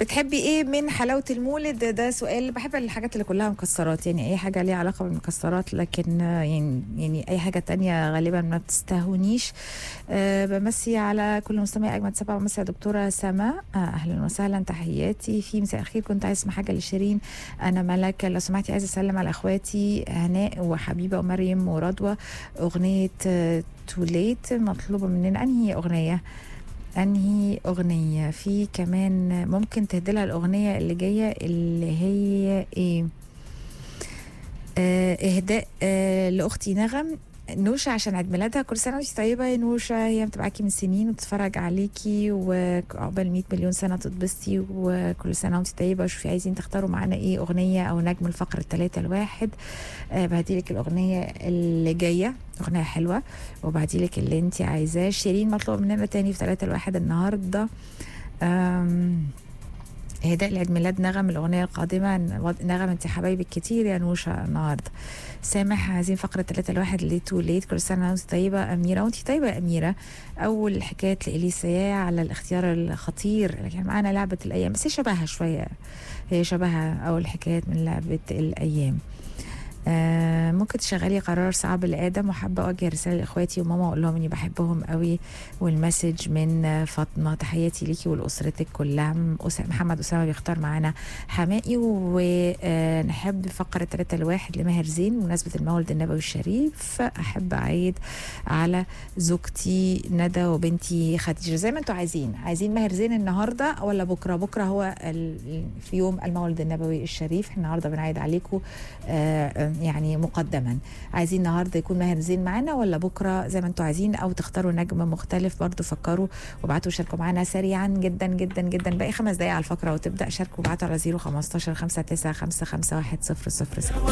بتحبي ايه من حلاوه المولد ده سؤال بحب الحاجات اللي كلها مكسرات يعني اي حاجه ليها علاقه بالمكسرات لكن آه، يعني يعني اي حاجه تانية غالبا ما بتستهونيش أه بمسي على كل مستمع اجمد سبعه بمسي على دكتوره سما آه اهلا وسهلا تحياتي في مساء الخير كنت عايز اسمع حاجه لشيرين انا ملك لو سمحتي عايزه اسلم على اخواتي هناء وحبيبه ومريم ورضوى اغنيه توليت مطلوبه مننا انهي اغنيه انهي اغنيه في كمان ممكن تهدلها الاغنيه اللي جايه اللي هي ايه آه اهداء آه لاختي نغم نوشة عشان عيد ميلادها كل سنة وانت طيبة يا نوشة هي متابعاكي من سنين وبتتفرج عليكي وعقبال 100 مليون سنة تتبسطي وكل سنة وانت طيبة شوفي عايزين تختاروا معانا ايه أغنية أو نجم الفقرة الثلاثة الواحد آه بهديلك الأغنية اللي جاية أغنية حلوة وبعديلك اللي انت عايزاه شيرين مطلوب مننا تاني في ثلاثة الواحد النهاردة آم، هداء لعيد ميلاد نغم الأغنية القادمة نغم انت حبايبك كتير يا نوشة النهاردة سامح عايزين فقرة ثلاثة الواحد اللي تو ليت كل سنة وانت طيبة أميرة وانت طيبة يا أميرة أول حكاية لإليسيا على الاختيار الخطير لكن معانا لعبة الأيام بس هي شبهها شوية هي شبهها أول حكايات من لعبة الأيام آه ممكن تشغلي قرار صعب لآدم وحابة أوجه رسالة لإخواتي وماما وأقول لهم إني بحبهم قوي والمسج من آه، فاطمة تحياتي ليكي ولأسرتك كلها م- أس- محمد أسامة بيختار معانا حمائي ونحب فقرة ثلاثة الواحد لماهر زين بمناسبة المولد النبوي الشريف أحب أعيد على زوجتي ندى وبنتي خديجة زي ما انتوا عايزين عايزين ماهر زين النهاردة ولا بكرة بكرة هو ال- في يوم المولد النبوي الشريف احنا النهاردة بنعيد عليكم آه، يعني مقدما عايزين النهارده يكون ماهر زين معانا ولا بكره زي ما انتوا عايزين او تختاروا نجم مختلف برضو فكروا وابعتوا شاركوا معانا سريعا جدا جدا جدا باقي خمس دقايق على الفقره وتبدا شاركوا وابعتوا على 015 59 55 1 0 0 0